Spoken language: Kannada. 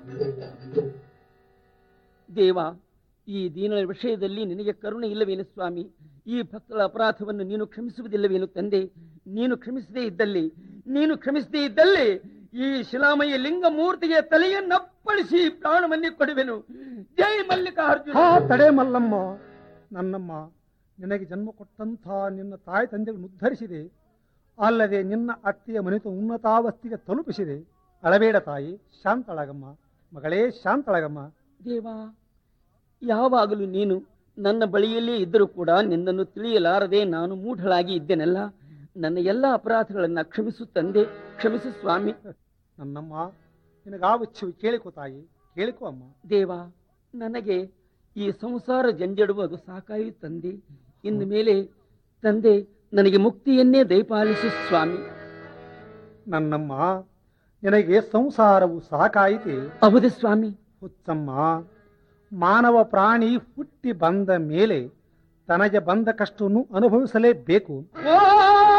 ದೇವ ಈ ದೀನಳ ವಿಷಯದಲ್ಲಿ ನಿನಗೆ ಕರುಣೆ ಇಲ್ಲವೇನು ಸ್ವಾಮಿ ಈ ಭಕ್ತರ ಅಪರಾಧವನ್ನು ನೀನು ಕ್ಷಮಿಸುವುದಿಲ್ಲವೇನು ತಂದೆ ನೀನು ಕ್ಷಮಿಸದೇ ಇದ್ದಲ್ಲಿ ನೀನು ಕ್ಷಮಿಸದೇ ಇದ್ದಲ್ಲಿ ಈ ಶಿಲಾಮಯ ಲಿಂಗ ಮೂರ್ತಿಗೆ ತಲೆಯನ್ನಪ್ಪಳಿಸಿ ಪ್ರಾಣವನ್ನೇ ಕೊಡುವೆನು ಜೈ ಮಲ್ಲಿಕಾರ್ಜುನ ಹಾ ತಡೆ ಮಲ್ಲಮ್ಮ ನನ್ನಮ್ಮ ನಿನಗೆ ಜನ್ಮ ಕೊಟ್ಟಂಥ ನಿನ್ನ ತಾಯಿ ತಂದೆಗಳನ್ನು ಉದ್ಧರಿಸಿದೆ ಅಲ್ಲದೆ ನಿನ್ನ ಅತ್ತೆಯ ಮನೆತು ಉನ್ನತಾವಸ್ಥೆಗೆ ತಲುಪಿಸಿದೆ ಅಳಬೇಡ ತಾಯಿ ಶಾಂತಳಗಮ್ಮ ಮಗಳೇ ಶಾಂತಳಗಮ್ಮ ದೇವಾ ಯಾವಾಗಲೂ ನೀನು ನನ್ನ ಬಳಿಯಲ್ಲೇ ಇದ್ದರೂ ಕೂಡ ನಿನ್ನನ್ನು ತಿಳಿಯಲಾರದೆ ನಾನು ಮೂಢಳಾಗಿ ಇದ್ದೇನಲ್ಲ ನನ್ನ ಎಲ್ಲ ಅಪರಾಧಗಳನ್ನ ಕ್ಷಮಿಸು ತಂದೆ ಕ್ಷಮಿಸು ಸ್ವಾಮಿ ನನ್ನಮ್ಮ ನಿನಗಾವಚ್ಛವು ಕೇಳಿಕೋ ತಾಯಿ ಕೇಳಿಕೋ ಅಮ್ಮ ದೇವ ನನಗೆ ಈ ಸಂಸಾರ ಜಂಜಡುವುದು ಸಾಕಾಯಿ ತಂದೆ ಇನ್ನು ಮೇಲೆ ತಂದೆ ನನಗೆ ಮುಕ್ತಿಯನ್ನೇ ದಯಪಾಲಿಸು ಸ್ವಾಮಿ ನನ್ನಮ್ಮ ನಿನಗೆ ಸಂಸಾರವು ಸಾಕಾಯಿತೆ ಹೌದು ಸ್ವಾಮಿ ಹುಚ್ಚಮ್ಮ ಮಾನವ ಪ್ರಾಣಿ ಹುಟ್ಟಿ ಬಂದ ಮೇಲೆ ತನಗೆ ಬಂದ ಕಷ್ಟವನ್ನು ಅನುಭವಿಸಲೇಬೇಕು ಓ